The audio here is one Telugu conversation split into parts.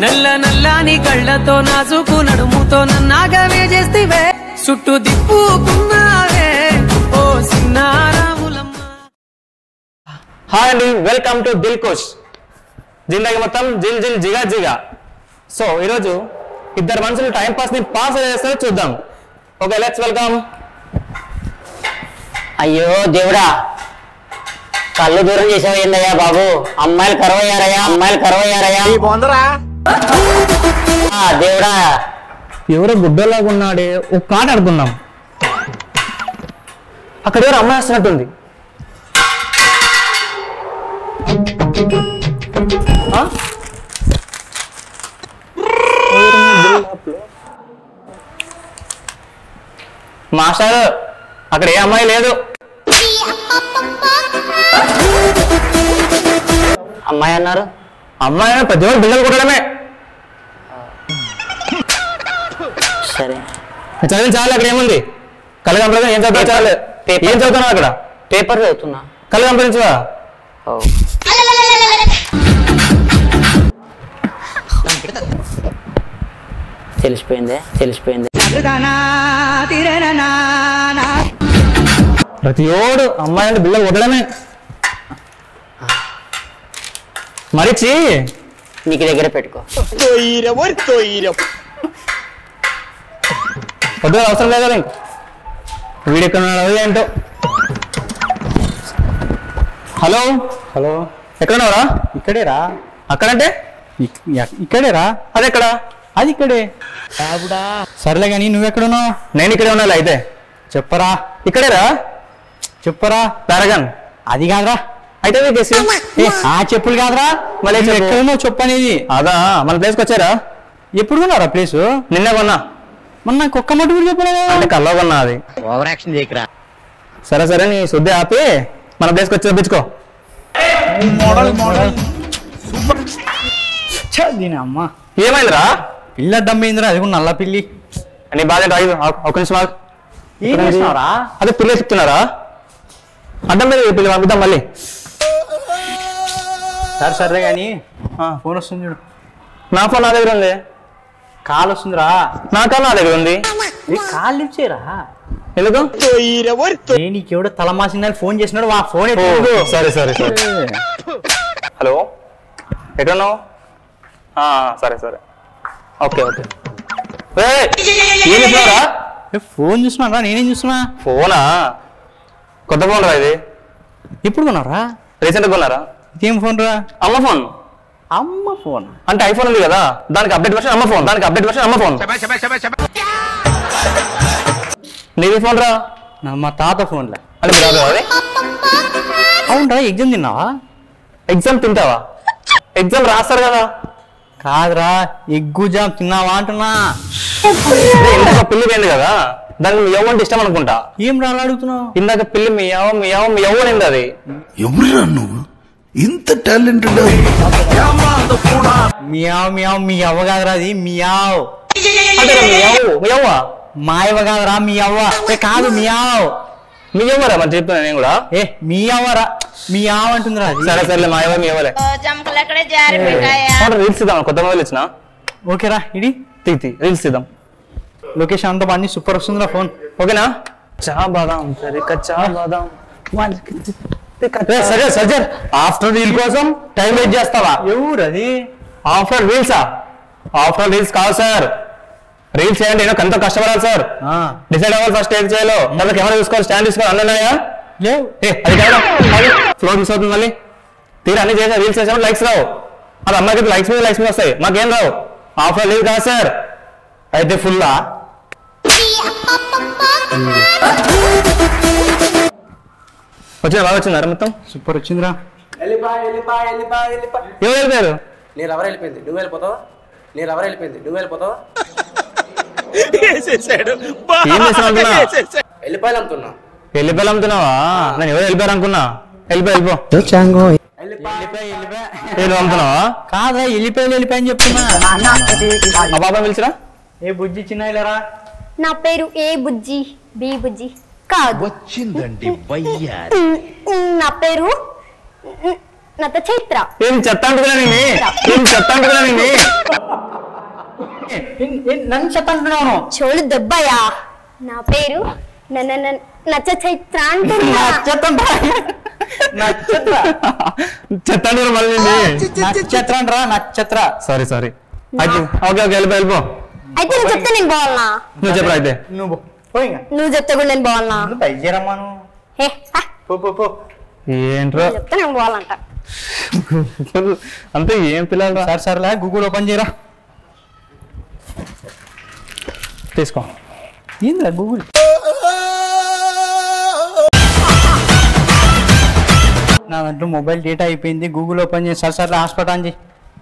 నల్ల నల్లాని కళ్ళతో నాజుకు నడుముతో నన్నాగవే చేస్తివే చుట్టూ దిప్పుకున్నావే ఓ సిన్నారాములమ్మ హాయ్ అండి వెల్కమ్ టు దిల్ కోచ్ జిందగీ మొత్తం జిల్ జిల్ జిగా జిగా సో ఈరోజు ఇద్దరు మనుషులు టైం పాస్ ని పాస్ చేస్తారో చూద్దాం ఓకే లెట్స్ వెల్కమ్ అయ్యో దేవుడా కళ్ళు దూరం చేసావు ఏందయ్యా బాబు అమ్మాయిలు కరవయ్యారయ్యా అమ్మాయిలు కరవయ్యారయ్యా ఆ, దేవుడా ఎవరో గుడ్డలాగా ఉన్నాడే ఒక కాట ఆడుకుందాం అక్కడ ఎవరు అమ్మాయి వస్తున్నట్టుంది ఆ? మాస్టర్ అక్కడ ఏ అమ్మాయి లేదు అమ్మాయి అన్నారు అమ్మాయి అయినా ప్రతి ఒక్కరు బిల్లలు కొట్టడమే సరే చదివిన చాలు అక్కడ ఏముంది కళ్ళు కంపెనీ ఏం చదువుతా చాలు ఏం చదువుతున్నావు అక్కడ పేపర్ చదువుతున్నా కళ్ళు కంపెనించవా ఓ. తెలిసిపోయిందే తెలిసిపోయిందే ప్రతి ఓడు అమ్మాయి అంటే బిల్లలు కొట్టడమే మరిచి నీకు దగ్గర పెట్టుకో పొద్దున అవసరం లేదు కదా ఇంక వీడు ఎక్కడ ఉన్నాడో ఏంటో హలో హలో ఎక్కడ ఉన్నావురా ఇక్కడేరా అక్కడంటే ఇక్- ఎక్- ఇక్కడేరా అది ఎక్కడ అది ఇక్కడే సర్లే కానీ నువ్వెక్కడున్నావు నేను ఇక్కడే ఉండాలి అయితే చెప్పరా ఇక్కడేరా చెప్పరా పారగాన్ అది కాదురా అయితే వీకేసి ఏ, ఆ చెప్పులు కాదురా మళ్ళీ నువ్వు చెప్పు. ఎక్కడున్నావు చెప్పు అనేది అదా మన ప్లేస్కి వచ్చారా ఎప్పుడు కొన్నారా ప్లేస్ నిన్నే కొన్నా మన నాకు ఒక్క మాట కూడా చెప్పలేదా అంటే కల్లో కొన్నా అది ఓవర్ యాక్షన్ చేయకరా సరే సరే నీ శుద్ధి ఆపి మన ప్లేస్కి వచ్చి చూపించుకో ఛ, దీని అమ్మ ఏమైందిరా పిల్ల డమ్మైందిరా అది కూడా నల్ల పిల్లి నీ బాధ ఏంటో ఐదు ఒక నిమిషం ఆగు. ఏం చేసినావురా అదే పిల్లలు చెప్తున్నారా అడ్డం మీద పిల్లి పంపిద్దాం మళ్ళీ సరే సరే కానీ ఫోన్ వస్తుంది చూడు నా ఫోన్ నా దగ్గర ఉంది కాల్ వస్తుందిరా నా కాల్ నా దగ్గర ఉంది ఏ కాల్ లిఫ్ట్ చేయరా ఎందుకు ఏ నీకెవడో తలమాసిందని ఫోన్ చేసినాడు వా ఫోన్ ఓ, సరే సరే సరే హలో ఎక్కడున్నావు ఆ, సరే సరే ఓకే ఓకే ఏయ్, ఏం చేస్తున్నావురా ఫోన్ చూస్తున్నారా నేనేం చూస్తున్నా ఫోనా కొత్త ఫోన్ రా ఇది ఎప్పుడు కొన్నారా రీసెంట్గా కొన్నారా ఇదేం ఫోన్ రా అమ్మ ఫోన్ అమ్మ ఫోన్ అంటే ఐఫోన్ ఉంది కదా దానికి అప్డేట్ వర్షన్ అమ్మ ఫోన్ దానికి అప్డేట్ వర్షన్ అమ్మ ఫోన్ నీది ఫోన్ రా నా మా తాత ఫోన్లే అంటే మీరు రాదు అది అవునరా ఎగ్జామ్ తిన్నావా ఎగ్జామ్ తింటావా ఎగ్జామ్ రాస్తారు కదా కాదురా ఎగ్గు జామ్ తిన్నావా అంటున్నా అదే ఇందాక పిల్లి పోయింది కదా దానికి మీ అంటే ఇష్టం అనుకుంటా ఏం రా అలా అడుగుతున్నావు ఇందాక పిల్లి మీ యవ మీ యవ మీ యవ్వ నింది అది ఎవరురా నువ్వు ఇంత టాలెంటెడ్ మియావ్ మియావ్ మీ అవ్వ కాదురా అది మియావ్ అంటే మీ యవ్వ మీ యవ్వ మా అవ్వ కాదురా మీ అవ్వ ఏ కాదు మియావ్ మీ యవ్వరా మరి చెప్తున్నా నేను కూడా ఏ మీ అవ్వరా మియావ్ అంటుందిరా అది సరే సరేలే మా యవ్వ మీ యవ్వలే జంపలక్కడే జారిపోయాయా రీల్స్ ఇద్దాం కొత్త మొబైల్ ఇచ్చిన ఓకేరా ఇది తీ తీ రీల్స్ ఇద్దాం లొకేషన్ అంతా బాగా సూపర్ వస్తుందిరా ఫోన్ ఓకేనా చా బాదాం సరే కచ్చా బాదాం సరే సజ్జర్ ఆఫ్టర్ రీల్ కోసం టైం వెయిట్ చేస్తావా ఎవరు అది ఆఫ్టర్ రీల్సా ఆఫ్టర్ రీల్స్ కాదు సార్ రీల్స్ చేయండి నేను ఎంతో కష్టపడాలి సార్ డిసైడ్ అవ్వాలి ఫస్ట్ ఏం చేయాలో తర్వాత కెమెరా చూసుకోవాలి స్టాండ్ తీసుకోవాలి అన్నీ ఉన్నాయా లేవు ఏ అది కాదు ఫ్లో మిస్ అవుతుంది మళ్ళీ తీరా అన్ని చేసా రీల్స్ చేసాము లైక్స్ రావు అది అమ్మాయికి లైక్స్ మీద లైక్స్ మీద వస్తాయి మాకేం రావు ఆఫ్టర్ లీవ్ కాదు సార్ అయితే ఫుల్లా వచ్చిన బాగా వచ్చిందా మొత్తం సూపర్ వచ్చిందిరా ఎవరు వెళ్ళిపోయారు నీ లవర్ వెళ్ళిపోయింది నువ్వు వెళ్ళిపోతావు నీ లవర్ వెళ్ళిపోయింది నువ్వు వెళ్ళిపోతావు ఏం చేసావు అనుకున్నా వెళ్ళిపోయాలి అమ్ముతున్నా వెళ్ళిపోయి అమ్ముతున్నావా నేను ఎవరు వెళ్ళిపోయారు అనుకున్నా వెళ్ళిపో వెళ్ళిపో ఏం అమ్ముతున్నావా కాదా వెళ్ళిపోయి వెళ్ళిపోయి అని చెప్తున్నా ఆ బాబా పిలిచిరా ఏ బుజ్జి చిన్న ఇల్లరా నా పేరు ఏ బుజ్జి బి బుజ్జి కాదు వచ్చిందండి ఉమ్, ఉమ్, నా పేరు ఉమ్, నాతో చైత్ర ఏం చెత్త అంటున్నా నేను ఏం చెత్త అంటున్నా నేను నన్ను చెప్పంటున్నాను చెవులు దెబ్బయా నా పేరు నన్న నన్న- నచ్చ చైత్ర అంటున్నా నక్షత్ర చెత్తండి మళ్ళీ నక్షత్రం రా నక్షత్ర సారీ సారీ అయితే ఓకే ఓకే వెళ్ళిపో వెళ్ళిపో అయితే నువ్వు చెప్తే నేను బావాలనా నువ్వు చెప్పరా అయితే నువ్వు పోయింగా నువ్వు చెప్తే కూడా నేను బావాలనా నువ్వు బయలుదేరమ్మాను హే హా, పో పో పో ఏంట్రో నువ్వు చెప్తే నేను బావాలంట అంతే ఏం పిల్లలు సరే సరేలే గూగుల్ ఓపెన్ చేయరా తీసుకో ఏందిరా గూగుల్ నా దాంట్లో మొబైల్ డేటా అయిపోయింది గూగుల్ ఓపెన్ చేసి సరే సరే హాస్పిటల్ అని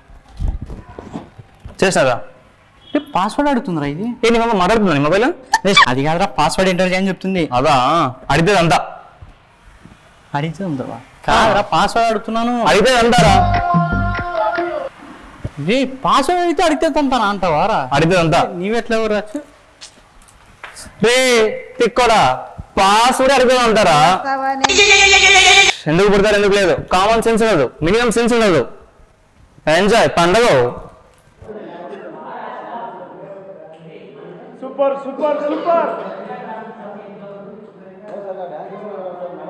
చేసినారా పాస్వర్డ్ అడుగుతుందిరా ఇది ఏంటి మామ మాట్లాడుతున్నాను మొబైల్ అది కాదురా పాస్వర్డ్ ఎంటర్ చేయని చెప్తుంది అదా అడితే అంతా అడిగితే ఉందరా కాదురా పాస్వర్డ్ అడుగుతున్నాను అడిగితే అంటారా రే పాస్వర్డ్ అడిగితే అడిగితే తంతానా అంటావారా అడిగితే అంతా నీవెట్లా ఎవరు వచ్చు రే తిక్కోడా పాస్వర్డ్ అడిగితే అంటారా ఎందుకు పుడతారు ఎందుకు లేదు కామన్ సెన్స్ ఉండదు మినిమం సెన్స్ ఉండదు ఎంజాయ్ పండగ సూపర్ సూపర్ సూపర్